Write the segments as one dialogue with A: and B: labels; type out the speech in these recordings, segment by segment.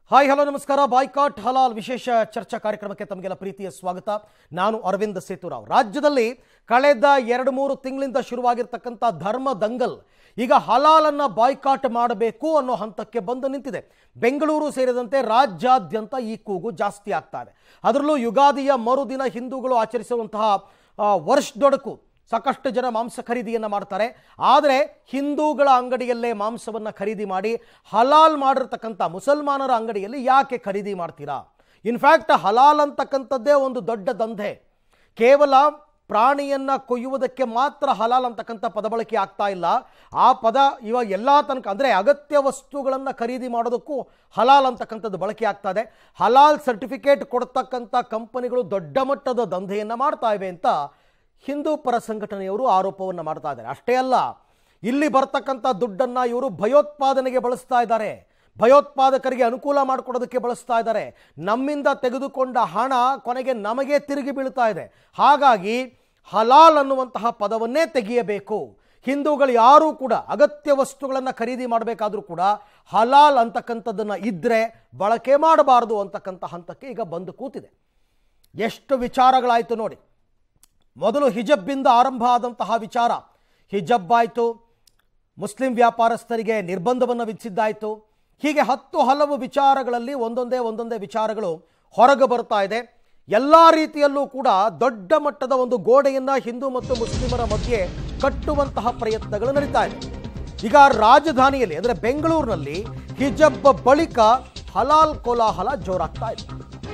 A: hi hello ನಮಸ್ಕಾರ boycott ಹಲಾಲ್ ವಿಶೇಷ ಚರ್ಚಾ ಕಾರ್ಯಕ್ರಮಕ್ಕೆ ತಮಗೆಲ್ಲ ಪ್ರೀತಿಯ ಸ್ವಾಗತ ನಾನು ಅರವಿಂದ್ ಸೇತುರಾವ್ ರಾಜ್ಯದಲ್ಲಿ ಕಳೆದ ಎರಡು ಮೂರು ತಿಂಗಳಿಂದ ಶುರುವಾಗಿರ್ತಕ್ಕಂಥ ಧರ್ಮ ದಂಗಲ್ ಈಗ ಹಲಾಲನ್ನ ಬಾಯ್ಕಾಟ್ ಮಾಡಬೇಕು ಅನ್ನೋ ಹಂತಕ್ಕೆ ಬಂದು ನಿಂತಿದೆ ಬೆಂಗಳೂರು ಸೇರಿದಂತೆ ರಾಜ್ಯಾದ್ಯಂತ ಈ ಕೂಗು ಜಾಸ್ತಿ ಆಗ್ತಾ ಇದೆ ಅದರಲ್ಲೂ ಯುಗಾದಿಯ ಮರುದಿನ ಹಿಂದೂಗಳು ಆಚರಿಸುವಂತಹ ಆ, ವರ್ಷದೊಡಕು ಸಾಕಷ್ಟು ಜನ ಮಾಂಸ ಖರೀದಿಯನ್ನು ಮಾಡ್ತಾರೆ ಆದರೆ ಹಿಂದೂಗಳ ಅಂಗಡಿಯಲ್ಲೇ ಮಾಂಸವನ್ನು ಖರೀದಿ ಮಾಡಿ ಹಲಾಲ್ ಮಾಡಿರ್ತಕ್ಕಂಥ ಮುಸಲ್ಮಾನರ ಅಂಗಡಿಯಲ್ಲಿ ಯಾಕೆ ಖರೀದಿ ಮಾಡ್ತೀರಾ ಇನ್ಫ್ಯಾಕ್ಟ್ ಹಲಾಲ್ ಅಂತಕ್ಕಂಥದ್ದೇ ಒಂದು ದೊಡ್ಡ ದಂಧೆ ಕೇವಲ ಪ್ರಾಣಿಯನ್ನ ಕೊಯ್ಯುವುದಕ್ಕೆ ಮಾತ್ರ ಹಲಾಲ್ ಅಂತಕ್ಕಂಥ ಪದ ಬಳಕೆ ಆಗ್ತಾ ಇಲ್ಲ ಆ ಪದ ಇವಾಗ ಎಲ್ಲ ತನಕ ಅಂದರೆ ಅಗತ್ಯ ವಸ್ತುಗಳನ್ನು ಖರೀದಿ ಮಾಡೋದಕ್ಕೂ ಹಲಾಲ್ ಅಂತಕ್ಕಂಥದ್ದು ಬಳಕೆ ಆಗ್ತಾ ಇದೆ ಹಲಾಲ್ ಸರ್ಟಿಫಿಕೇಟ್ ಕೊಡ್ತಕ್ಕಂಥ ಕಂಪನಿಗಳು ದೊಡ್ಡ ಮಟ್ಟದ ದಂಧೆಯನ್ನು ಮಾಡ್ತಾ ಇವೆ ಅಂತ ಹಿಂದೂ ಪರ ಸಂಘಟನೆಯವರು ಆರೋಪವನ್ನು ಮಾಡ್ತಾ ಇದ್ದಾರೆ ಅಷ್ಟೇ ಅಲ್ಲ ಇಲ್ಲಿ ಬರ್ತಕ್ಕಂಥ ದುಡ್ಡನ್ನು ಇವರು ಭಯೋತ್ಪಾದನೆಗೆ ಬಳಸ್ತಾ ಇದ್ದಾರೆ ಭಯೋತ್ಪಾದಕರಿಗೆ ಅನುಕೂಲ ಮಾಡಿಕೊಡೋದಕ್ಕೆ ಬಳಸ್ತಾ ಇದ್ದಾರೆ ನಮ್ಮಿಂದ ತೆಗೆದುಕೊಂಡ ಹಣ ಕೊನೆಗೆ ನಮಗೆ ತಿರುಗಿ ಬೀಳ್ತಾ ಇದೆ ಹಾಗಾಗಿ ಹಲಾಲ್ ಅನ್ನುವಂತಹ ಪದವನ್ನೇ ತೆಗೆಯಬೇಕು ಹಿಂದೂಗಳು ಯಾರೂ ಕೂಡ ಅಗತ್ಯ ವಸ್ತುಗಳನ್ನು ಖರೀದಿ ಮಾಡಬೇಕಾದ್ರೂ ಕೂಡ ಹಲಾಲ್ ಅಂತಕ್ಕಂಥದ್ದನ್ನು ಇದ್ದರೆ ಬಳಕೆ ಮಾಡಬಾರದು ಅಂತಕ್ಕಂಥ ಹಂತಕ್ಕೆ ಈಗ ಬಂದು ಕೂತಿದೆ ಎಷ್ಟು ವಿಚಾರಗಳಾಯಿತು ನೋಡಿ ಮೊದಲು ಹಿಜಬ್ಬಿಂದ ಆರಂಭ ಆದಂತಹ ವಿಚಾರ ಹಿಜಬ್ ಆಯಿತು ಮುಸ್ಲಿಂ ವ್ಯಾಪಾರಸ್ಥರಿಗೆ ನಿರ್ಬಂಧವನ್ನು ವಿಧಿಸಿದ್ದಾಯಿತು ಹೀಗೆ ಹತ್ತು ಹಲವು ವಿಚಾರಗಳಲ್ಲಿ ಒಂದೊಂದೇ ಒಂದೊಂದೇ ವಿಚಾರಗಳು ಹೊರಗೆ ಬರ್ತಾ ಇದೆ ಎಲ್ಲ ರೀತಿಯಲ್ಲೂ ಕೂಡ ದೊಡ್ಡ ಮಟ್ಟದ ಒಂದು ಗೋಡೆಯನ್ನು ಹಿಂದೂ ಮತ್ತು ಮುಸ್ಲಿಮರ ಮಧ್ಯೆ ಕಟ್ಟುವಂತಹ ಪ್ರಯತ್ನಗಳು ನಡೀತಾ ಇದೆ ಈಗ ರಾಜಧಾನಿಯಲ್ಲಿ ಅಂದರೆ ಬೆಂಗಳೂರಿನಲ್ಲಿ ಹಿಜಬ್ ಬಳಿಕ ಹಲಾಲ್ ಕೋಲಾಹಲ ಜೋರಾಗ್ತಾ ಇದೆ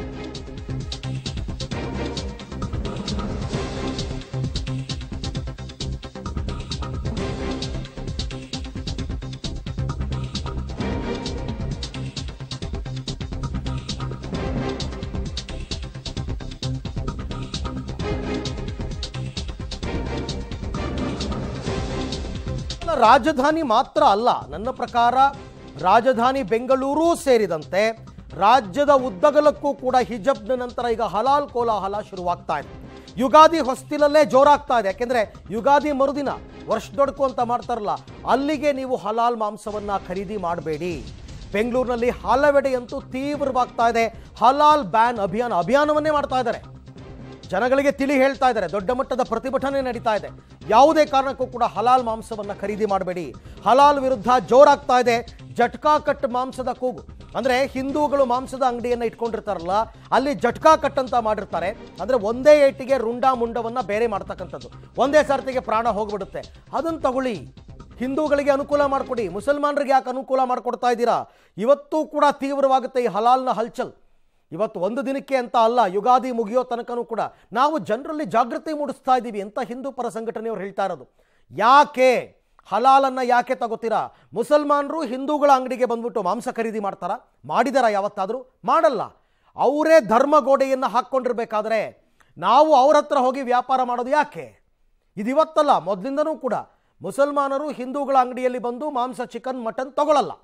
A: ಅಲ್ಲ, ರಾಜಧಾನಿ ಮಾತ್ರ ಅಲ್ಲ ನನ್ನ ಪ್ರಕಾರ ರಾಜಧಾನಿ ಬೆಂಗಳೂರು ಸೇರಿದಂತೆ ರಾಜ್ಯದ ಉದ್ದಗಲಕ್ಕೂ ಕೂಡ ಹಿಜಬ್ನ ನಂತರ ಈಗ ಹಲಾಲ್ ಕೋಲಾಹಲ ಶುರುವಾಗ್ತಾ ಇದೆ ಯುಗಾದಿ ಹೊಸ್ತಿಲಲ್ಲೇ ಜೋರಾಗ್ತಾ ಇದೆ ಯಾಕೆಂದ್ರೆ ಯುಗಾದಿ ಮರುದಿನ ವರ್ಷದೊಡಕು ಅಂತ ಮಾಡ್ತಾರಲ್ಲ ಅಲ್ಲಿಗೆ ನೀವು ಹಲಾಲ್ ಮಾಂಸವನ್ನ ಖರೀದಿ ಮಾಡಬೇಡಿ ಬೆಂಗಳೂರಿನಲ್ಲಿ ಹಲವೆಡೆಯಂತೂ ತೀವ್ರವಾಗ್ತಾ ಇದೆ ಹಲಾಲ್ ಬ್ಯಾನ್ ಅಭಿಯಾನ ಅಭಿಯಾನವನ್ನೇ ಮಾಡ್ತಾ ಇದ್ದಾರೆ ಜನಗಳಿಗೆ ತಿಳಿ ಹೇಳ್ತಾ ಇದ್ದಾರೆ ದೊಡ್ಡ ಮಟ್ಟದ ಪ್ರತಿಭಟನೆ ನಡೀತಾ ಇದೆ ಯಾವುದೇ ಕಾರಣಕ್ಕೂ ಕೂಡ ಹಲಾಲ್ ಮಾಂಸವನ್ನು ಖರೀದಿ ಮಾಡಬೇಡಿ ಹಲಾಲ್ ವಿರುದ್ಧ ಜೋರಾಗ್ತಾ ಇದೆ ಜಟ್ಕಾ ಕಟ್ ಮಾಂಸದ ಕೂಗು ಅಂದ್ರೆ ಹಿಂದೂಗಳು ಮಾಂಸದ ಅಂಗಡಿಯನ್ನು ಇಟ್ಕೊಂಡಿರ್ತಾರಲ್ಲ ಅಲ್ಲಿ ಜಟ್ಕಾ ಕಟ್ ಅಂತ ಮಾಡಿರ್ತಾರೆ ಅಂದ್ರೆ ಒಂದೇ ಏಟಿಗೆ ರುಂಡ ಮುಂಡವನ್ನ ಬೇರೆ ಮಾಡ್ತಕ್ಕಂಥದ್ದು ಒಂದೇ ಸರ್ತಿಗೆ ಪ್ರಾಣ ಹೋಗ್ಬಿಡುತ್ತೆ ಅದನ್ನು ತಗೊಳ್ಳಿ ಹಿಂದೂಗಳಿಗೆ ಅನುಕೂಲ ಮಾಡಿಕೊಡಿ ಮುಸಲ್ಮಾನರಿಗೆ ಯಾಕೆ ಅನುಕೂಲ ಮಾಡಿಕೊಡ್ತಾ ಇದ್ದೀರಾ ಇವತ್ತೂ ಕೂಡ ತೀವ್ರವಾಗುತ್ತೆ ಈ ಹಲಾಲ್ನ ಹಲ್ಚಲ್ ಇವತ್ತು ಒಂದು ದಿನಕ್ಕೆ ಅಂತ ಅಲ್ಲ ಯುಗಾದಿ ಮುಗಿಯೋ ತನಕನೂ ಕೂಡ ನಾವು ಜನರಲ್ಲಿ ಜಾಗೃತಿ ಮೂಡಿಸ್ತಾ ಇದ್ದೀವಿ ಅಂತ ಹಿಂದೂ ಪರ ಸಂಘಟನೆಯವರು ಹೇಳ್ತಾ ಇರೋದು ಯಾಕೆ ಹಲಾಲನ್ನ ಯಾಕೆ ತಗೋತೀರಾ ಮುಸಲ್ಮಾನರು ಹಿಂದೂಗಳ ಅಂಗಡಿಗೆ ಬಂದ್ಬಿಟ್ಟು ಮಾಂಸ ಖರೀದಿ ಮಾಡ್ತಾರಾ ಮಾಡಿದಾರ ಯಾವತ್ತಾದರೂ ಮಾಡಲ್ಲ ಅವರೇ ಧರ್ಮಗೋಡೆಯನ್ನು ಹಾಕ್ಕೊಂಡಿರ್ಬೇಕಾದ್ರೆ ನಾವು ಅವ್ರ ಹತ್ರ ಹೋಗಿ ವ್ಯಾಪಾರ ಮಾಡೋದು ಯಾಕೆ ಇದು ಇವತ್ತಲ್ಲ ಮೊದಲಿಂದನೂ ಕೂಡ ಮುಸಲ್ಮಾನರು ಹಿಂದೂಗಳ ಅಂಗಡಿಯಲ್ಲಿ ಬಂದು ಮಾಂಸ ಚಿಕನ್ ಮಟನ್ ತಗೊಳ್ಳಲ್ಲ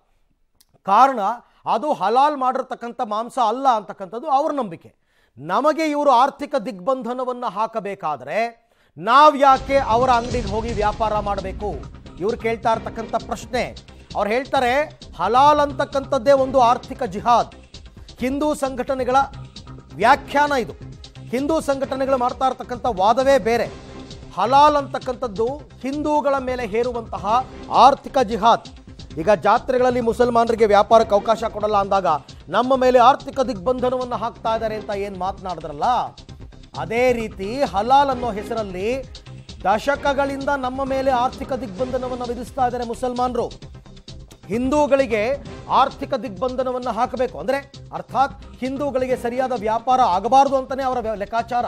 A: ಕಾರಣ ಅದು ಹಲಾಲ್ ಮಾಡಿರ್ತಕ್ಕಂಥ ಮಾಂಸ ಅಲ್ಲ ಅಂತಕ್ಕಂಥದ್ದು ಅವ್ರ ನಂಬಿಕೆ ನಮಗೆ ಇವರು ಆರ್ಥಿಕ ದಿಗ್ಬಂಧನವನ್ನು ಹಾಕಬೇಕಾದ್ರೆ ನಾವು ಯಾಕೆ ಅವರ ಅಂಗಡಿಗೆ ಹೋಗಿ ವ್ಯಾಪಾರ ಮಾಡಬೇಕು ಇವ್ರು ಕೇಳ್ತಾ ಇರ್ತಕ್ಕಂಥ ಪ್ರಶ್ನೆ ಅವ್ರು ಹೇಳ್ತಾರೆ ಹಲಾಲ್ ಅಂತಕ್ಕಂಥದ್ದೇ ಒಂದು ಆರ್ಥಿಕ ಜಿಹಾದ್ ಹಿಂದೂ ಸಂಘಟನೆಗಳ ವ್ಯಾಖ್ಯಾನ ಇದು ಹಿಂದೂ ಸಂಘಟನೆಗಳು ಮಾಡ್ತಾ ಇರ್ತಕ್ಕಂಥ ವಾದವೇ ಬೇರೆ ಹಲಾಲ್ ಅಂತಕ್ಕಂಥದ್ದು ಹಿಂದೂಗಳ ಮೇಲೆ ಹೇರುವಂತಹ ಆರ್ಥಿಕ ಜಿಹಾದ್ ಈಗ ಜಾತ್ರೆಗಳಲ್ಲಿ ಮುಸಲ್ಮಾನರಿಗೆ ವ್ಯಾಪಾರಕ್ಕೆ ಅವಕಾಶ ಕೊಡಲ್ಲ ಅಂದಾಗ ನಮ್ಮ ಮೇಲೆ ಆರ್ಥಿಕ ದಿಗ್ಬಂಧನವನ್ನು ಹಾಕ್ತಾ ಇದ್ದಾರೆ ಅಂತ ಏನು ಮಾತನಾಡಿದ್ರಲ್ಲ ಅದೇ ರೀತಿ ಹಲಾಲ್ ಅನ್ನೋ ಹೆಸರಲ್ಲಿ ದಶಕಗಳಿಂದ ನಮ್ಮ ಮೇಲೆ ಆರ್ಥಿಕ ದಿಗ್ಬಂಧನವನ್ನು ವಿಧಿಸ್ತಾ ಇದ್ದಾರೆ ಮುಸಲ್ಮಾನರು ಹಿಂದೂಗಳಿಗೆ ಆರ್ಥಿಕ ದಿಗ್ಬಂಧನವನ್ನು ಹಾಕಬೇಕು ಅಂದರೆ ಅರ್ಥಾತ್ ಹಿಂದೂಗಳಿಗೆ ಸರಿಯಾದ ವ್ಯಾಪಾರ ಆಗಬಾರದು ಅಂತಲೇ ಅವರ ವ್ಯ- ಲೆಕ್ಕಾಚಾರ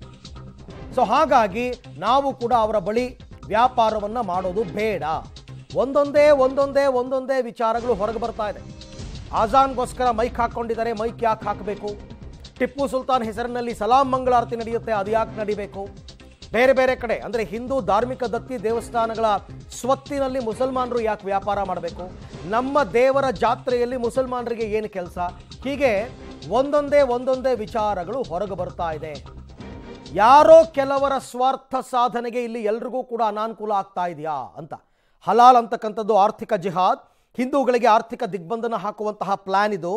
A: ಸೊ ಹಾಗಾಗಿ ನಾವು ಕೂಡ ಅವರ ಬಳಿ ವ್ಯಾಪಾರವನ್ನು ಮಾಡೋದು ಬೇಡ ಒಂದೊಂದೇ ಒಂದೊಂದೇ ಒಂದೊಂದೇ ವಿಚಾರಗಳು ಹೊರಗೆ ಬರ್ತಾ ಇದೆ ಆಜಾನ್ಗೋಸ್ಕರ ಮೈಕ್ ಹಾಕ್ಕೊಂಡಿದ್ದಾರೆ ಮೈಕ್ ಯಾಕೆ ಹಾಕಬೇಕು ಟಿಪ್ಪು ಸುಲ್ತಾನ್ ಹೆಸರಿನಲ್ಲಿ ಸಲಾಂ ಮಂಗಳಾರತಿ ನಡೆಯುತ್ತೆ ಅದು ಯಾಕೆ ನಡಿಬೇಕು ಬೇರೆ ಬೇರೆ ಕಡೆ ಅಂದರೆ ಹಿಂದೂ ಧಾರ್ಮಿಕ ದತ್ತಿ ದೇವಸ್ಥಾನಗಳ ಸ್ವತ್ತಿನಲ್ಲಿ ಮುಸಲ್ಮಾನರು ಯಾಕೆ ವ್ಯಾಪಾರ ಮಾಡಬೇಕು ನಮ್ಮ ದೇವರ ಜಾತ್ರೆಯಲ್ಲಿ ಮುಸಲ್ಮಾನರಿಗೆ ಏನು ಕೆಲಸ ಹೀಗೆ ಒಂದೊಂದೇ ಒಂದೊಂದೇ ವಿಚಾರಗಳು ಹೊರಗೆ ಬರ್ತಾ ಇದೆ ಯಾರೋ ಕೆಲವರ ಸ್ವಾರ್ಥ ಸಾಧನೆಗೆ ಇಲ್ಲಿ ಎಲ್ರಿಗೂ ಕೂಡ ಅನಾನುಕೂಲ ಆಗ್ತಾ ಇದೆಯಾ ಅಂತ ಹಲಾಲ್ ಅಂತಕ್ಕಂಥದ್ದು ಆರ್ಥಿಕ ಜಿಹಾದ್ ಹಿಂದೂಗಳಿಗೆ ಆರ್ಥಿಕ ದಿಗ್ಬಂಧನ ಹಾಕುವಂತಹ ಪ್ಲಾನ್ ಇದು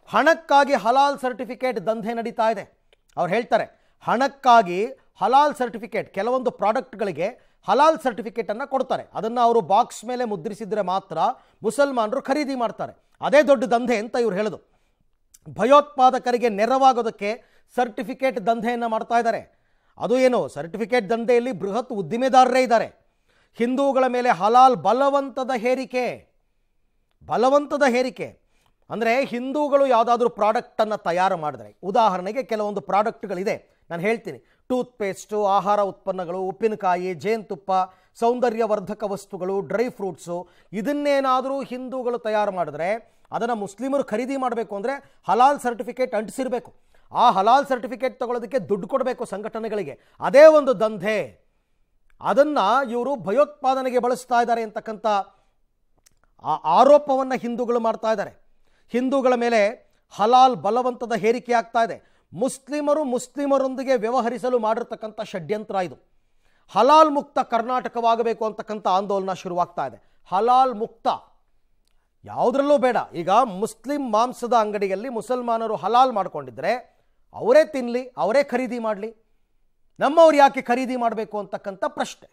A: ಹಣಕ್ಕಾಗಿ ಹಲಾಲ್ ಸರ್ಟಿಫಿಕೇಟ್ ದಂಧೆ ನಡೀತಾ ಇದೆ ಅವ್ರು ಹೇಳ್ತಾರೆ ಹಣಕ್ಕಾಗಿ ಹಲಾಲ್ ಸರ್ಟಿಫಿಕೇಟ್ ಕೆಲವೊಂದು ಪ್ರಾಡಕ್ಟ್ಗಳಿಗೆ ಹಲಾಲ್ ಸರ್ಟಿಫಿಕೇಟನ್ನು ಕೊಡ್ತಾರೆ ಅದನ್ನು ಅವರು ಬಾಕ್ಸ್ ಮೇಲೆ ಮುದ್ರಿಸಿದ್ರೆ ಮಾತ್ರ ಮುಸಲ್ಮಾನರು ಖರೀದಿ ಮಾಡ್ತಾರೆ ಅದೇ ದೊಡ್ಡ ದಂಧೆ ಅಂತ ಇವ್ರು ಹೇಳೋದು ಭಯೋತ್ಪಾದಕರಿಗೆ ನೆರವಾಗೋದಕ್ಕೆ ಸರ್ಟಿಫಿಕೇಟ್ ದಂಧೆಯನ್ನು ಮಾಡ್ತಾ ಇದ್ದಾರೆ ಅದು ಏನು ಸರ್ಟಿಫಿಕೇಟ್ ದಂಧೆಯಲ್ಲಿ ಬೃಹತ್ ಉದ್ದಿಮೆದಾರರೇ ಇದ್ದಾರೆ ಹಿಂದೂಗಳ ಮೇಲೆ ಹಲಾಲ್ ಬಲವಂತದ ಹೇರಿಕೆ ಬಲವಂತದ ಹೇರಿಕೆ ಅಂದರೆ ಹಿಂದೂಗಳು ಯಾವುದಾದ್ರೂ ಪ್ರಾಡಕ್ಟನ್ನು ತಯಾರು ಮಾಡಿದ್ರೆ ಉದಾಹರಣೆಗೆ ಕೆಲವೊಂದು ಪ್ರಾಡಕ್ಟ್ಗಳಿದೆ ನಾನು ಹೇಳ್ತೀನಿ ಟೂತ್ ಪೇಸ್ಟು ಆಹಾರ ಉತ್ಪನ್ನಗಳು ಉಪ್ಪಿನಕಾಯಿ ಜೇನುತುಪ್ಪ ಸೌಂದರ್ಯವರ್ಧಕ ವಸ್ತುಗಳು ಡ್ರೈ ಫ್ರೂಟ್ಸು ಇದನ್ನೇನಾದರೂ ಹಿಂದೂಗಳು ತಯಾರು ಮಾಡಿದ್ರೆ ಅದನ್ನು ಮುಸ್ಲಿಮರು ಖರೀದಿ ಮಾಡಬೇಕು ಅಂದರೆ ಹಲಾಲ್ ಸರ್ಟಿಫಿಕೇಟ್ ಅಂಟಿಸಿರಬೇಕು ಆ ಹಲಾಲ್ ಸರ್ಟಿಫಿಕೇಟ್ ತಗೊಳ್ಳೋದಕ್ಕೆ ದುಡ್ಡು ಕೊಡಬೇಕು ಸಂಘಟನೆಗಳಿಗೆ ಅದೇ ಒಂದು ದಂಧೆ ಅದನ್ನು ಇವರು ಭಯೋತ್ಪಾದನೆಗೆ ಬಳಸ್ತಾ ಇದ್ದಾರೆ ಅಂತಕ್ಕಂಥ ಆ ಆರೋಪವನ್ನು ಹಿಂದೂಗಳು ಮಾಡ್ತಾ ಇದ್ದಾರೆ ಹಿಂದೂಗಳ ಮೇಲೆ ಹಲಾಲ್ ಬಲವಂತದ ಹೇರಿಕೆ ಆಗ್ತಾ ಇದೆ ಮುಸ್ಲಿಮರು ಮುಸ್ಲಿಮರೊಂದಿಗೆ ವ್ಯವಹರಿಸಲು ಮಾಡಿರ್ತಕ್ಕಂಥ ಷಡ್ಯಂತ್ರ ಇದು ಹಲಾಲ್ ಮುಕ್ತ ಕರ್ನಾಟಕವಾಗಬೇಕು ಅಂತಕ್ಕಂಥ ಆಂದೋಲನ ಶುರುವಾಗ್ತಾ ಇದೆ ಹಲಾಲ್ ಮುಕ್ತ ಯಾವುದರಲ್ಲೂ ಬೇಡ ಈಗ ಮುಸ್ಲಿಂ ಮಾಂಸದ ಅಂಗಡಿಯಲ್ಲಿ ಮುಸಲ್ಮಾನರು ಹಲಾಲ್ ಮಾಡ್ಕೊಂಡಿದ್ರೆ ಅವರೇ ತಿನ್ನಲಿ ಅವರೇ ಖರೀದಿ ಮಾಡಲಿ ನಮ್ಮವ್ರು ಯಾಕೆ ಖರೀದಿ ಮಾಡಬೇಕು ಅಂತಕ್ಕಂಥ ಪ್ರಶ್ನೆ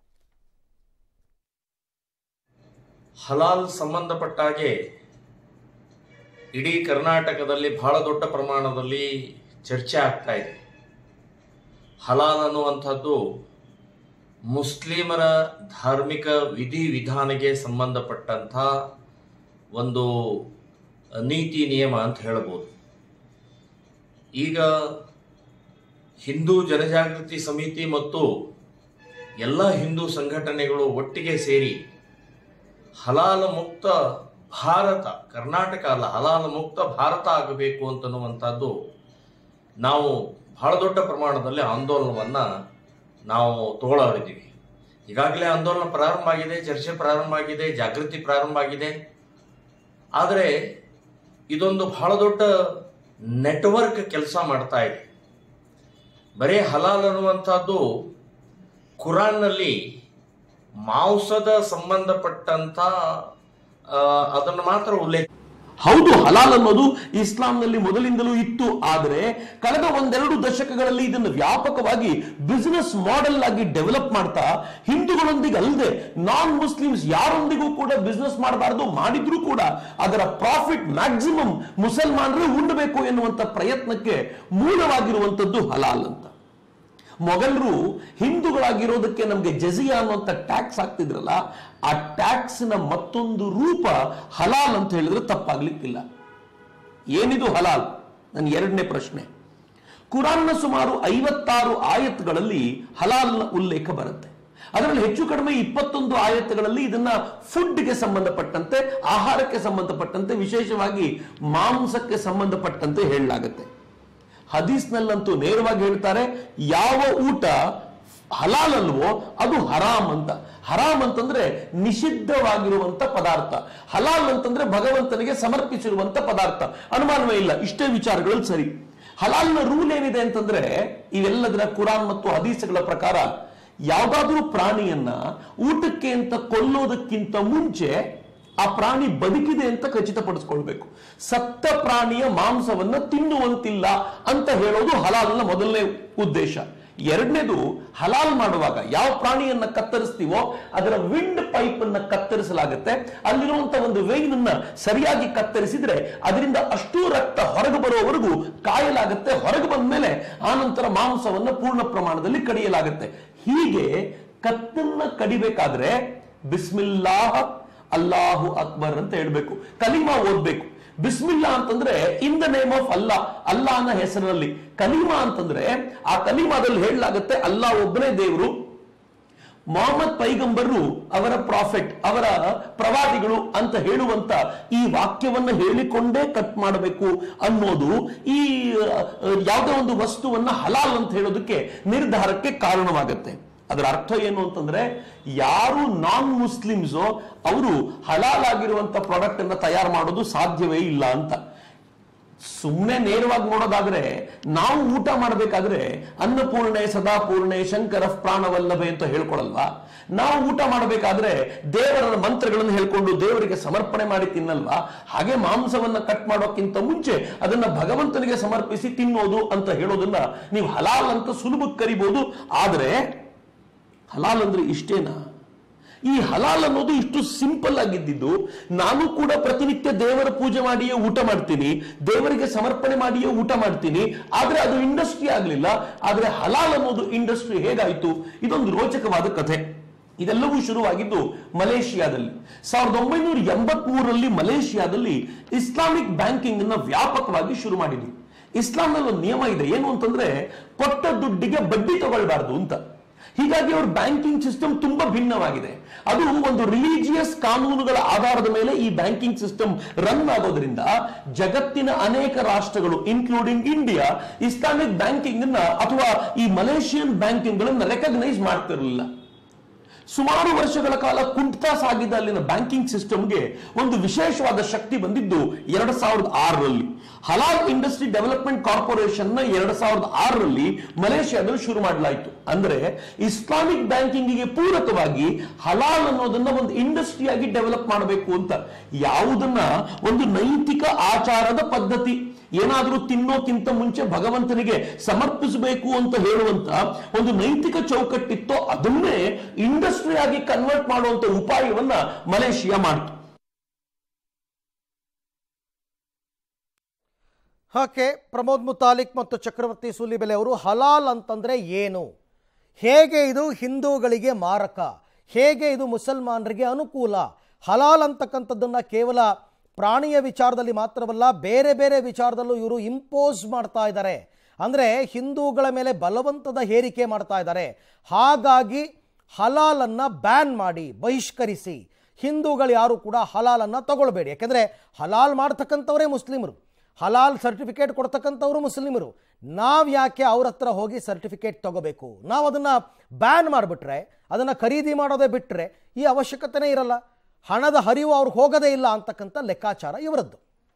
B: ಹಲಾಲ್ ಸಂಬಂಧಪಟ್ಟ ಹಾಗೆ ಇಡೀ ಕರ್ನಾಟಕದಲ್ಲಿ ಬಹಳ ದೊಡ್ಡ ಪ್ರಮಾಣದಲ್ಲಿ ಚರ್ಚೆ ಆಗ್ತಾ ಇದೆ ಹಲಾಲ್ ಅನ್ನುವಂಥದ್ದು ಮುಸ್ಲಿಮರ ಧಾರ್ಮಿಕ ವಿಧಿ ವಿಧಾನಕ್ಕೆ ಸಂಬಂಧಪಟ್ಟಂಥ ಒಂದು ನೀತಿ ನಿಯಮ ಅಂತ ಹೇಳ್ಬೋದು ಈಗ ಹಿಂದೂ ಜನಜಾಗೃತಿ ಸಮಿತಿ ಮತ್ತು ಎಲ್ಲ ಹಿಂದೂ ಸಂಘಟನೆಗಳು ಒಟ್ಟಿಗೆ ಸೇರಿ ಹಲಾಲ ಮುಕ್ತ ಭಾರತ ಕರ್ನಾಟಕ ಅಲ್ಲ ಹಲಾಲ ಮುಕ್ತ ಭಾರತ ಆಗಬೇಕು ಅಂತನ್ನುವಂಥದ್ದು ನಾವು ಬಹಳ ದೊಡ್ಡ ಪ್ರಮಾಣದಲ್ಲಿ ಆಂದೋಲನವನ್ನು ನಾವು ತಗೊಳ್ಳೋರಿದ್ದೀವಿ ಈಗಾಗಲೇ ಆಂದೋಲನ ಪ್ರಾರಂಭ ಆಗಿದೆ ಚರ್ಚೆ ಪ್ರಾರಂಭ ಆಗಿದೆ ಜಾಗೃತಿ ಪ್ರಾರಂಭ ಆಗಿದೆ ಆದರೆ ಇದೊಂದು ಬಹಳ ದೊಡ್ಡ ನೆಟ್ವರ್ಕ್ ಕೆಲಸ ಮಾಡ್ತಾ ಇದೆ ಬರೀ ಹಲಾಲ್ ಅನ್ನುವಂಥದ್ದು ಕುರಾನ್ನಲ್ಲಿ ಮಾಂಸದ ಸಂಬಂಧಪಟ್ಟಂತ ಆ, ಅದನ್ನು ಮಾತ್ರ ಉಲ್ಲೇಖ
C: ಹೌದು ಹಲಾಲ್ ಅನ್ನೋದು ಇಸ್ಲಾಂನಲ್ಲಿ ಮೊದಲಿಂದಲೂ ಇತ್ತು ಆದರೆ ಕಳೆದ ಒಂದೆರಡು ದಶಕಗಳಲ್ಲಿ ಇದನ್ನು ವ್ಯಾಪಕವಾಗಿ ಬಿಸಿನೆಸ್ ಮಾಡೆಲ್ ಆಗಿ ಡೆವಲಪ್ ಮಾಡ್ತಾ ಹಿಂದೂಗಳೊಂದಿಗೆ ಅಲ್ಲದೆ ನಾನ್ ಮುಸ್ಲಿಮ್ಸ್ ಯಾರೊಂದಿಗೂ ಕೂಡ ಬಿಸ್ನೆಸ್ ಮಾಡಬಾರದು ಮಾಡಿದ್ರೂ ಕೂಡ ಅದರ ಪ್ರಾಫಿಟ್ ಮ್ಯಾಕ್ಸಿಮಮ್ ಮುಸಲ್ಮಾನರೇ ಉಂಡಬೇಕು ಎನ್ನುವಂತ ಪ್ರಯತ್ನಕ್ಕೆ ಮೂಲವಾಗಿರುವಂತದ್ದು ಹಲಾಲ್ ಅಂತ ಮೊಘಲರು ಹಿಂದೂಗಳಾಗಿರೋದಕ್ಕೆ ನಮಗೆ ಜಜಿಯಾ ಅನ್ನುವಂಥ ಟ್ಯಾಕ್ಸ್ ಹಾಕ್ತಿದ್ರಲ್ಲ ಆ ಟ್ಯಾಕ್ಸ್ನ ಮತ್ತೊಂದು ರೂಪ ಹಲಾಲ್ ಅಂತ ಹೇಳಿದ್ರೆ ತಪ್ಪಾಗ್ಲಿಕ್ಕಿಲ್ಲ ಏನಿದು ಹಲಾಲ್ ನನ್ನ ಎರಡನೇ ಪ್ರಶ್ನೆ ಕುರಾನ್ನ ಸುಮಾರು ಐವತ್ತಾರು ಆಯತ್ಗಳಲ್ಲಿ ಹಲಾಲ್ನ ಉಲ್ಲೇಖ ಬರುತ್ತೆ ಅದರಲ್ಲಿ ಹೆಚ್ಚು ಕಡಿಮೆ ಇಪ್ಪತ್ತೊಂದು ಆಯತ್ತಗಳಲ್ಲಿ ಇದನ್ನ ಫುಡ್ಗೆ ಸಂಬಂಧಪಟ್ಟಂತೆ ಆಹಾರಕ್ಕೆ ಸಂಬಂಧಪಟ್ಟಂತೆ ವಿಶೇಷವಾಗಿ ಮಾಂಸಕ್ಕೆ ಸಂಬಂಧಪಟ್ಟಂತೆ ಹೇಳಲಾಗುತ್ತೆ ಹದೀಸ್ನಲ್ಲಂತೂ ನೇರವಾಗಿ ಹೇಳ್ತಾರೆ ಯಾವ ಊಟ ಹಲಾಲ್ ಅಲ್ವೋ ಅದು ಹರಾಮ್ ಅಂತ ಹರಾಮ್ ಅಂತಂದ್ರೆ ನಿಷಿದ್ಧವಾಗಿರುವಂತ ಪದಾರ್ಥ ಹಲಾಲ್ ಅಂತಂದ್ರೆ ಭಗವಂತನಿಗೆ ಸಮರ್ಪಿಸಿರುವಂತ ಪದಾರ್ಥ ಅನುಮಾನವೇ ಇಲ್ಲ ಇಷ್ಟೇ ವಿಚಾರಗಳಲ್ಲಿ ಸರಿ ಹಲಾಲ್ನ ರೂಲ್ ಏನಿದೆ ಅಂತಂದ್ರೆ ಇವೆಲ್ಲದರ ಕುರಾನ್ ಮತ್ತು ಹದೀಸ್ಗಳ ಪ್ರಕಾರ ಯಾವ್ದಾದ್ರೂ ಪ್ರಾಣಿಯನ್ನ ಊಟಕ್ಕೆ ಅಂತ ಕೊಲ್ಲೋದಕ್ಕಿಂತ ಮುಂಚೆ ಆ ಪ್ರಾಣಿ ಬದುಕಿದೆ ಅಂತ ಖಚಿತಪಡಿಸ್ಕೊಳ್ಬೇಕು ಸತ್ತ ಪ್ರಾಣಿಯ ಮಾಂಸವನ್ನ ತಿನ್ನುವಂತಿಲ್ಲ ಅಂತ ಹೇಳೋದು ಹಲಾಲ್ನ ಮೊದಲನೇ ಉದ್ದೇಶ ಎರಡನೇದು ಹಲಾಲ್ ಮಾಡುವಾಗ ಯಾವ ಪ್ರಾಣಿಯನ್ನ ಕತ್ತರಿಸ್ತೀವೋ ಅದರ ವಿಂಡ್ ಪೈಪ್ ಅನ್ನ ಕತ್ತರಿಸಲಾಗುತ್ತೆ ಅಲ್ಲಿರುವಂತ ಒಂದು ವೇಯ್ನ್ ಅನ್ನ ಸರಿಯಾಗಿ ಕತ್ತರಿಸಿದ್ರೆ ಅದರಿಂದ ಅಷ್ಟೂ ರಕ್ತ ಹೊರಗೆ ಬರುವವರೆಗೂ ಕಾಯಲಾಗುತ್ತೆ ಹೊರಗೆ ಬಂದ ಮೇಲೆ ಆನಂತರ ಮಾಂಸವನ್ನ ಪೂರ್ಣ ಪ್ರಮಾಣದಲ್ಲಿ ಕಡಿಯಲಾಗುತ್ತೆ ಹೀಗೆ ಕತ್ತನ್ನ ಕಡಿಬೇಕಾದ್ರೆ ಬಿಸ್ಮಿಲ್ಲಾಹ್ ಅಲ್ಲಾಹು ಅಕ್ಬರ್ ಅಂತ ಹೇಳ್ಬೇಕು ಕಲಿಮಾ ಓದ್ಬೇಕು ಬಿಸ್ಮಿಲ್ಲಾ ಅಂತಂದ್ರೆ ಇನ್ ದ ನೇಮ್ ಆಫ್ ಅಲ್ಲಾ ಅಲ್ಲಾನ ಹೆಸರಲ್ಲಿ ಕಲಿಮಾ ಅಂತಂದ್ರೆ ಆ ಕಲಿಮಾದಲ್ಲಿ ಹೇಳಲಾಗುತ್ತೆ ಅಲ್ಲಾ ಒಬ್ಬನೇ ದೇವರು ಮೊಹಮ್ಮದ್ ಪೈಗಂಬರ್ರು ಅವರ ಪ್ರಾಫಿಟ್ ಅವರ ಪ್ರವಾದಿಗಳು ಅಂತ ಹೇಳುವಂತ ಈ ವಾಕ್ಯವನ್ನ ಹೇಳಿಕೊಂಡೇ ಕಟ್ ಮಾಡಬೇಕು ಅನ್ನೋದು ಈ ಅಹ್, ಯಾವುದೇ ಒಂದು ವಸ್ತುವನ್ನ ಹಲಾಲ್ ಅಂತ ಹೇಳೋದಕ್ಕೆ ನಿರ್ಧಾರಕ್ಕೆ ಕಾರಣವಾಗುತ್ತೆ ಅದರ ಅರ್ಥ ಏನು ಅಂತಂದ್ರೆ ಯಾರು ನಾನ್ ಮುಸ್ಲಿಮ್ಸೋ ಅವರು ಹಲಾಲ್ ಆಗಿರುವಂತ ಪ್ರಾಡಕ್ಟ್ ಅನ್ನ ತಯಾರು ಮಾಡೋದು ಸಾಧ್ಯವೇ ಇಲ್ಲ ಅಂತ ಸುಮ್ಮನೆ ನೇರವಾಗಿ ನೋಡೋದಾದ್ರೆ ನಾವು ಊಟ ಮಾಡಬೇಕಾದ್ರೆ ಅನ್ನಪೂರ್ಣೆ ಸದಾಪೂರ್ಣೆ ಶಂಕರ ಪ್ರಾಣವಲ್ಲಭೆ ಅಂತ ಹೇಳ್ಕೊಳಲ್ವಾ ನಾವು ಊಟ ಮಾಡಬೇಕಾದ್ರೆ ದೇವರ ಮಂತ್ರಗಳನ್ನು ಹೇಳ್ಕೊಂಡು ದೇವರಿಗೆ ಸಮರ್ಪಣೆ ಮಾಡಿ ತಿನ್ನಲ್ವಾ ಹಾಗೆ ಮಾಂಸವನ್ನ ಕಟ್ ಮಾಡೋಕ್ಕಿಂತ ಮುಂಚೆ ಅದನ್ನ ಭಗವಂತನಿಗೆ ಸಮರ್ಪಿಸಿ ತಿನ್ನೋದು ಅಂತ ಹೇಳೋದನ್ನ ನೀವು ಹಲಾಲ್ ಅಂತ ಸುಲಭಕ್ಕೆ ಕರಿಬಹುದು ಆದ್ರೆ ಹಲಾಲ್ ಅಂದ್ರೆ ಇಷ್ಟೇನಾ ಈ ಹಲಾಲ್ ಅನ್ನೋದು ಇಷ್ಟು ಸಿಂಪಲ್ ಆಗಿದ್ದಿದ್ದು ನಾನು ಕೂಡ ಪ್ರತಿನಿತ್ಯ ದೇವರ ಪೂಜೆ ಮಾಡಿಯೇ ಊಟ ಮಾಡ್ತೀನಿ ದೇವರಿಗೆ ಸಮರ್ಪಣೆ ಮಾಡಿಯೇ ಊಟ ಮಾಡ್ತೀನಿ ಆದ್ರೆ ಅದು ಇಂಡಸ್ಟ್ರಿ ಆಗಲಿಲ್ಲ ಆದ್ರೆ ಹಲಾಲ್ ಅನ್ನೋದು ಇಂಡಸ್ಟ್ರಿ ಹೇಗಾಯ್ತು ಇದೊಂದು ರೋಚಕವಾದ ಕಥೆ ಇದೆಲ್ಲವೂ ಶುರುವಾಗಿದ್ದು ಮಲೇಷಿಯಾದಲ್ಲಿ ಸಾವಿರದ ಒಂಬೈನೂರ ಎಂಬತ್ ಮೂರರಲ್ಲಿ ಮಲೇಷಿಯಾದಲ್ಲಿ ಇಸ್ಲಾಮಿಕ್ ಬ್ಯಾಂಕಿಂಗ್ ಅನ್ನ ವ್ಯಾಪಕವಾಗಿ ಶುರು ಮಾಡಿದ್ರು ಇಸ್ಲಾಂನಲ್ಲಿ ಒಂದು ನಿಯಮ ಇದೆ ಏನು ಅಂತಂದ್ರೆ ಕೊಟ್ಟ ದುಡ್ಡಿಗೆ ಬಡ್ಡಿ ತಗೊಳ್ಬಾರ್ದು ಅಂತ ಹೀಗಾಗಿ ಅವ್ರ ಬ್ಯಾಂಕಿಂಗ್ ಸಿಸ್ಟಮ್ ತುಂಬಾ ಭಿನ್ನವಾಗಿದೆ ಅದು ಒಂದು ರಿಲಿಜಿಯಸ್ ಕಾನೂನುಗಳ ಆಧಾರದ ಮೇಲೆ ಈ ಬ್ಯಾಂಕಿಂಗ್ ಸಿಸ್ಟಮ್ ರನ್ ಆಗೋದ್ರಿಂದ ಜಗತ್ತಿನ ಅನೇಕ ರಾಷ್ಟ್ರಗಳು ಇನ್ಕ್ಲೂಡಿಂಗ್ ಇಂಡಿಯಾ ಇಸ್ಲಾಮಿಕ್ ಬ್ಯಾಂಕಿಂಗ್ ಅನ್ನ ಅಥವಾ ಈ ಮಲೇಷಿಯನ್ ಬ್ಯಾಂಕಿಂಗ್ ಗಳನ್ನ ರೆಕಗ್ನೈಸ್ ಮಾಡ್ತಿರಲಿಲ್ಲ ಸುಮಾರು ವರ್ಷಗಳ ಕಾಲ ಕುಂಠಿತ ಸಾಗಿದ್ದ ಅಲ್ಲಿನ ಬ್ಯಾಂಕಿಂಗ್ ಸಿಸ್ಟಮ್ಗೆ ಒಂದು ವಿಶೇಷವಾದ ಶಕ್ತಿ ಬಂದಿದ್ದು ಎರಡ್ ಸಾವಿರದ ಆರರಲ್ಲಿ ಹಲಾಲ್ ಇಂಡಸ್ಟ್ರಿ ಡೆವಲಪ್ಮೆಂಟ್ ಕಾರ್ಪೊರೇಷನ್ ನ ಎರಡ್ ಸಾವಿರದ ಆರರಲ್ಲಿ ಮಲೇಷಿಯಾದಲ್ಲಿ ಶುರು ಮಾಡಲಾಯಿತು ಅಂದ್ರೆ ಇಸ್ಲಾಮಿಕ್ ಬ್ಯಾಂಕಿಂಗಿಗೆ ಪೂರಕವಾಗಿ ಹಲಾಲ್ ಅನ್ನೋದನ್ನ ಒಂದು ಇಂಡಸ್ಟ್ರಿಯಾಗಿ ಡೆವಲಪ್ ಮಾಡಬೇಕು ಅಂತ ಯಾವುದನ್ನ ಒಂದು ನೈತಿಕ ಆಚಾರದ ಪದ್ಧತಿ ಏನಾದರೂ ತಿನ್ನೋಕ್ಕಿಂತ ಮುಂಚೆ ಭಗವಂತನಿಗೆ ಸಮರ್ಪಿಸಬೇಕು ಅಂತ ಹೇಳುವಂತ ಒಂದು ನೈತಿಕ ಚೌಕಟ್ಟಿತ್ತೋ ಅದನ್ನೇ ಇಂಡಸ್ಟ್ರಿ ಆಗಿ ಕನ್ವರ್ಟ್ ಮಾಡುವಂತ ಉಪಾಯವನ್ನ ಮಲೇಷಿಯಾ ಮಾಡಿತು
A: ಹಾಗೆ ಪ್ರಮೋದ್ ಮುತಾಲಿಕ್ ಮತ್ತು ಚಕ್ರವರ್ತಿ ಸೂಲಿಬೆಲೆ ಅವರು ಹಲಾಲ್ ಅಂತಂದ್ರೆ ಏನು ಹೇಗೆ ಇದು ಹಿಂದೂಗಳಿಗೆ ಮಾರಕ ಹೇಗೆ ಇದು ಮುಸಲ್ಮಾನರಿಗೆ ಅನುಕೂಲ ಹಲಾಲ್ ಅಂತಕ್ಕಂಥದ್ದನ್ನು ಕೇವಲ ಪ್ರಾಣಿಯ ವಿಚಾರದಲ್ಲಿ ಮಾತ್ರವಲ್ಲ ಬೇರೆ ಬೇರೆ ವಿಚಾರದಲ್ಲೂ ಇವರು ಇಂಪೋಸ್ ಮಾಡ್ತಾ ಇದ್ದಾರೆ ಅಂದರೆ ಹಿಂದೂಗಳ ಮೇಲೆ ಬಲವಂತದ ಹೇರಿಕೆ ಮಾಡ್ತಾ ಇದ್ದಾರೆ ಹಾಗಾಗಿ ಹಲಾಲನ್ನು ಬ್ಯಾನ್ ಮಾಡಿ ಬಹಿಷ್ಕರಿಸಿ ಹಿಂದೂಗಳು ಯಾರು ಕೂಡ ಹಲಾಲನ್ನು ತಗೊಳ್ಬೇಡಿ ಯಾಕೆಂದರೆ ಹಲಾಲ್ ಮಾಡ್ತಕ್ಕಂಥವರೇ ಮುಸ್ಲಿಮರು ಹಲಾಲ್ ಸರ್ಟಿಫಿಕೇಟ್ ಕೊಡ್ತಕ್ಕಂಥವ್ರು ಮುಸ್ಲಿಮರು ನಾವು ಯಾಕೆ ಅವ್ರ ಹತ್ರ ಹೋಗಿ ಸರ್ಟಿಫಿಕೇಟ್ ತಗೋಬೇಕು ನಾವು ಅದನ್ನು ಬ್ಯಾನ್ ಮಾಡಿಬಿಟ್ರೆ ಅದನ್ನು ಖರೀದಿ ಮಾಡೋದೇ ಬಿಟ್ಟರೆ ಈ ಅವಶ್ಯಕತೆನೇ ಇರಲ್ಲ ಹಣದ ಹರಿವು ಅವ್ರಿಗೆ ಹೋಗೋದೇ ಇಲ್ಲ ಅಂತಕ್ಕಂಥ ಲೆಕ್ಕಾಚಾರ ಇವರದ್ದು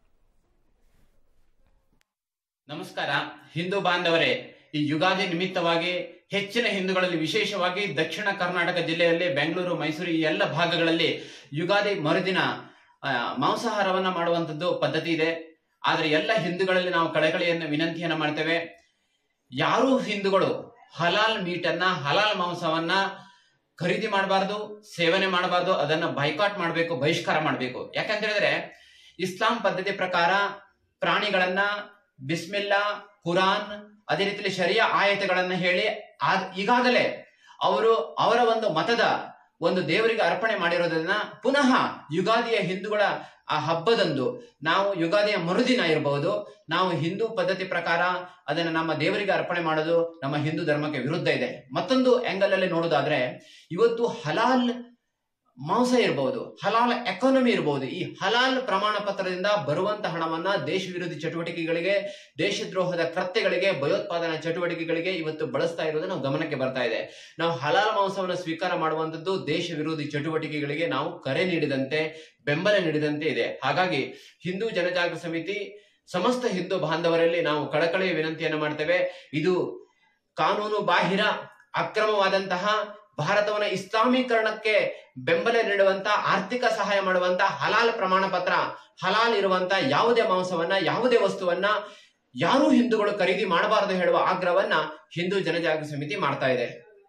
D: ನಮಸ್ಕಾರ ಹಿಂದೂ ಬಾಂಧವರೇ ಈ ಯುಗಾದಿ ನಿಮಿತ್ತವಾಗಿ ಹೆಚ್ಚಿನ ಹಿಂದೂಗಳಲ್ಲಿ ವಿಶೇಷವಾಗಿ ದಕ್ಷಿಣ ಕರ್ನಾಟಕ ಜಿಲ್ಲೆಯಲ್ಲಿ ಬೆಂಗಳೂರು ಮೈಸೂರು ಈ ಎಲ್ಲ ಭಾಗಗಳಲ್ಲಿ ಯುಗಾದಿ ಮರುದಿನ ಆ, ಮಾಂಸಾಹಾರವನ್ನ ಮಾಡುವಂತದ್ದು ಪದ್ಧತಿ ಇದೆ ಆದ್ರೆ ಎಲ್ಲ ಹಿಂದೂಗಳಲ್ಲಿ ನಾವು ಕಳಕಳಿಯನ್ನು ವಿನಂತಿಯನ್ನ ಮಾಡ್ತೇವೆ ಯಾರೂ ಹಿಂದೂಗಳು ಹಲಾಲ್ ಮೀಟನ್ನ ಹಲಾಲ್ ಮಾಂಸವನ್ನ ಖರೀದಿ ಮಾಡಬಾರ್ದು ಸೇವನೆ ಮಾಡಬಾರ್ದು ಅದನ್ನ ಬೈಕಾಟ್ ಮಾಡಬೇಕು ಬಹಿಷ್ಕಾರ ಮಾಡಬೇಕು ಯಾಕಂತ ಹೇಳಿದ್ರೆ ಇಸ್ಲಾಂ ಪದ್ಧತಿ ಪ್ರಕಾರ ಪ್ರಾಣಿಗಳನ್ನ ಬಿಸ್ಮಿಲ್ಲಾ ಕುರಾನ್ ಅದೇ ರೀತಿಯಲ್ಲಿ ಶರಿಯಾ ಆಯತೆಗಳನ್ನ ಹೇಳಿ ಆದ್- ಈಗಾಗಲೇ ಅವರು ಅವರ ಒಂದು ಮತದ ಒಂದು ದೇವರಿಗೆ ಅರ್ಪಣೆ ಮಾಡಿರೋದನ್ನ ಪುನಃ ಯುಗಾದಿಯ ಹಿಂದೂಗಳ ಆ ಹಬ್ಬದಂದು ನಾವು ಯುಗಾದಿಯ ಮರುದಿನ ಇರಬಹುದು ನಾವು ಹಿಂದೂ ಪದ್ಧತಿ ಪ್ರಕಾರ ಅದನ್ನ ನಮ್ಮ ದೇವರಿಗೆ ಅರ್ಪಣೆ ಮಾಡೋದು ನಮ್ಮ ಹಿಂದೂ ಧರ್ಮಕ್ಕೆ ವಿರುದ್ಧ ಇದೆ ಮತ್ತೊಂದು ಆಂಗಲ್ ಅಲ್ಲಿ ನೋಡೋದಾದ್ರೆ ಇವತ್ತು ಹಲಾಲ್ ಮಾಂಸ ಇರಬಹುದು ಹಲಾಲ್ ಎಕಾನಮಿ ಇರಬಹುದು ಈ ಹಲಾಲ್ ಪ್ರಮಾಣ ಪತ್ರದಿಂದ ಬರುವಂತ ಹಣವನ್ನ ದೇಶ ವಿರೋಧಿ ಚಟುವಟಿಕೆಗಳಿಗೆ ದೇಶದ್ರೋಹದ ಕೃತ್ಯಗಳಿಗೆ ಭಯೋತ್ಪಾದನಾ ಚಟುವಟಿಕೆಗಳಿಗೆ ಇವತ್ತು ಬಳಸ್ತಾ ಇರೋದು ನಾವು ಗಮನಕ್ಕೆ ಬರ್ತಾ ಇದೆ ನಾವು ಹಲಾಲ್ ಮಾಂಸವನ್ನು ಸ್ವೀಕಾರ ಮಾಡುವಂತದ್ದು ದೇಶ ವಿರೋಧಿ ಚಟುವಟಿಕೆಗಳಿಗೆ ನಾವು ಕರೆ ನೀಡಿದಂತೆ ಬೆಂಬಲ ನೀಡಿದಂತೆ ಇದೆ ಹಾಗಾಗಿ ಹಿಂದೂ ಜನಜಾಗೃತಿ ಸಮಿತಿ ಸಮಸ್ತ ಹಿಂದೂ ಬಾಂಧವರಲ್ಲಿ ನಾವು ಕಳಕಳಿಯ ವಿನಂತಿಯನ್ನು ಮಾಡ್ತೇವೆ ಇದು ಕಾನೂನು ಬಾಹಿರ ಅಕ್ರಮವಾದಂತಹ ಭಾರತವನ್ನ ಇಸ್ಲಾಮೀಕರಣಕ್ಕೆ ಬೆಂಬಲ ನೀಡುವಂತ ಆರ್ಥಿಕ ಸಹಾಯ ಮಾಡುವಂತ ಹಲಾಲ್ ಪ್ರಮಾಣ ಪತ್ರ ಹಲಾಲ್ ಇರುವಂತ ಯಾವುದೇ ಮಾಂಸವನ್ನ ಯಾವುದೇ ವಸ್ತುವನ್ನ ಯಾರೂ ಹಿಂದೂಗಳು ಖರೀದಿ ಮಾಡಬಾರದು ಹೇಳುವ ಆಗ್ರಹವನ್ನ ಹಿಂದೂ ಜನಜಾಗೃತಿ ಸಮಿತಿ ಮಾಡ್ತಾ ಇದೆ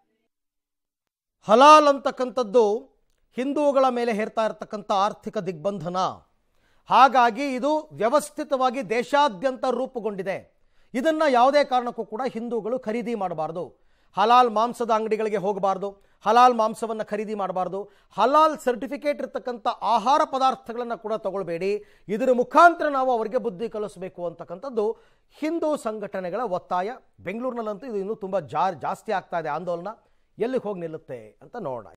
A: ಹಲಾಲ್ ಅಂತಕ್ಕಂಥದ್ದು ಹಿಂದೂಗಳ ಮೇಲೆ ಹೇರ್ತಾ ಇರತಕ್ಕಂಥ ಆರ್ಥಿಕ ದಿಗ್ಬಂಧನ ಹಾಗಾಗಿ ಇದು ವ್ಯವಸ್ಥಿತವಾಗಿ ದೇಶಾದ್ಯಂತ ರೂಪುಗೊಂಡಿದೆ ಇದನ್ನು ಯಾವುದೇ ಕಾರಣಕ್ಕೂ ಕೂಡ ಹಿಂದೂಗಳು ಖರೀದಿ ಮಾಡಬಾರ್ದು ಹಲಾಲ್ ಮಾಂಸದ ಅಂಗಡಿಗಳಿಗೆ ಹೋಗಬಾರ್ದು ಹಲಾಲ್ ಮಾಂಸವನ್ನು ಖರೀದಿ ಮಾಡಬಾರ್ದು ಹಲಾಲ್ ಸರ್ಟಿಫಿಕೇಟ್ ಇರತಕ್ಕಂಥ ಆಹಾರ ಪದಾರ್ಥಗಳನ್ನು ಕೂಡ ತಗೊಳ್ಬೇಡಿ ಇದರ ಮುಖಾಂತರ ನಾವು ಅವರಿಗೆ ಬುದ್ಧಿ ಕಲಿಸಬೇಕು ಅಂತಕ್ಕಂಥದ್ದು ಹಿಂದೂ ಸಂಘಟನೆಗಳ ಒತ್ತಾಯ ಬೆಂಗಳೂರಿನಲ್ಲಂತೂ ಇದು ಇನ್ನೂ ತುಂಬ ಜಾ ಜಾಸ್ತಿ ಆಗ್ತಾ ಇದೆ ಆಂದೋಲನ ಎಲ್ಲಿಗೆ ಹೋಗಿ ನಿಲ್ಲುತ್ತೆ ಅಂತ ನೋಡೋಣ